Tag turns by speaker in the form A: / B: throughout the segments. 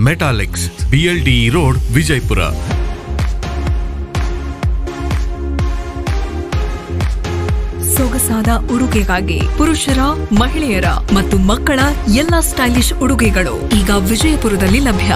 A: Metallics BLDE road Vijayapura
B: ಸೊಗಸಾದ ಉಡುಗೆಗಾಗಿ ಪುರುಷರ ಮಹಿಳೆಯರ ಮತ್ತು ಮಕ್ಕಳ ಎಲ್ಲಾ ಸ್ಟೈಲಿಶ್ ಉಡುಗೆಗಳು ಈಗ ವಿಜಯಪುರದಲ್ಲಿ ಲಭ್ಯ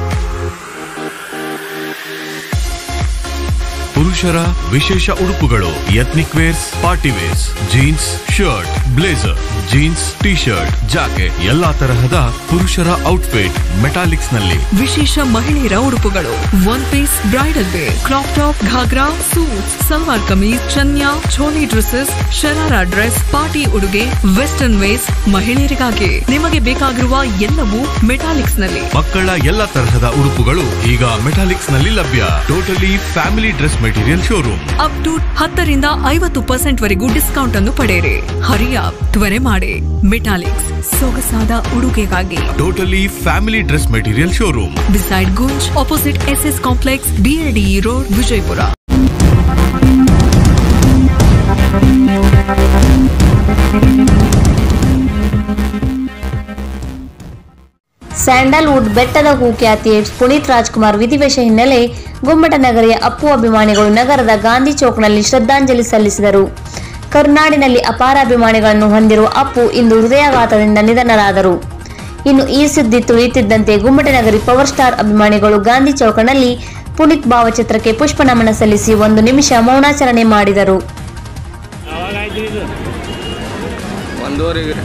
A: ಪುರುಷರ ವಿಶೇಷ ಉಡುಪುಗಳು ethnic wears party wears jeans shirt blazer jeans T shirt jacket ಎಲ್ಲಾ ತರಹದ ಪುರುಷರ ಔಟ್ಫಿಟ್ ಮೆಟಾಲಿಕ್ಸ್ ನಲ್ಲಿ
B: ವಿಶೇಷ ಮಹಿಳೆಯರ ಉಡುಪುಗಳು one piece bridal wear crop top ghagra suit salwar kameez chaniya choli dresses sharara dress party ಉಡುಗೆ ವೆಸ್ಟರ್ನ್ ವೇಸ್ ಮಹಿಳೆಯರಿಗಾಗಿ ನಿಮಗೆ ಬೇಕಾಗಿರುವ ಎಲ್ಲವೂ ಮೆಟಾಲಿಕ್ಸ್ ನಲ್ಲಿ
A: ಮಕ್ಕಳ ಎಲ್ಲ ತರಹದ ಉಡುಪುಗಳು ಈಗ ಮೆಟಾಲಿಕ್ಸ್ ನಲ್ಲಿ ಲಭ್ಯ totally family dress material showroom
B: up to ಹತ್ತರಿಂದ ಐವತ್ತು ಪರ್ಸೆಂಟ್ ವರೆಗೂ ಡಿಸ್ಕೌಂಟ್ ಅನ್ನು ಪಡೆಯಿರಿ ಹರಿಯ ತ್ವರೆ ಮಾಡಿ ಮೆಟಾಲಿಕ್ಸ್ ಸೊಗಸಾದ ಉಡುಗೆಗಾಗಿ
A: totally family dress material showroom
B: beside Gunj opposite S S complex BLDE road Vijayapura
C: Sandalwood ಬೆಟ್ಟದ ಹೂ ಖ್ಯಾತಿಯ ಪುನೀತ್ ರಾಜ್ಕುಮಾರ್ ವಿಧಿವೇಶ ಹಿನ್ನೆಲೆ ಗುಮ್ಮಟನಗರಿಯ ಅಪ್ಪು ಅಭಿಮಾನಿಗಳು ನಗರದ ಗಾಂಧಿ ಚೌಕ್ನಲ್ಲಿ ಶ್ರದ್ಧಾಂಜಲಿ ಸಲ್ಲಿಸಿದರು ಕರ್ನಾಡಿನಲ್ಲಿ ಅಪಾರ ಅಭಿಮಾನಿಗಳನ್ನು ಹೊಂದಿರುವ ಅಪ್ಪು ಇಂದು ಹೃದಯಾಘಾತದಿಂದ ನಿಧನರಾದರು ಇನ್ನು ಈ ಸುದ್ದಿ ತುಳಿಯುತ್ತಿದ್ದಂತೆ ಗುಮ್ಮಟನಗರಿ ಪವರ್ ಸ್ಟಾರ್ ಅಭಿಮಾನಿಗಳು ಗಾಂಧಿ ಚೌಕನಲ್ಲಿ ಪುನೀತ್ ಭಾವಚಿತ್ರಕ್ಕೆ ಪುಷ್ಪ ನಮನ ಸಲ್ಲಿಸಿ ಒಂದು ನಿಮಿಷ ಮೌನಾಚರಣೆ ಮಾಡಿದರು
D: ಒಂದೂವರೆಗೆ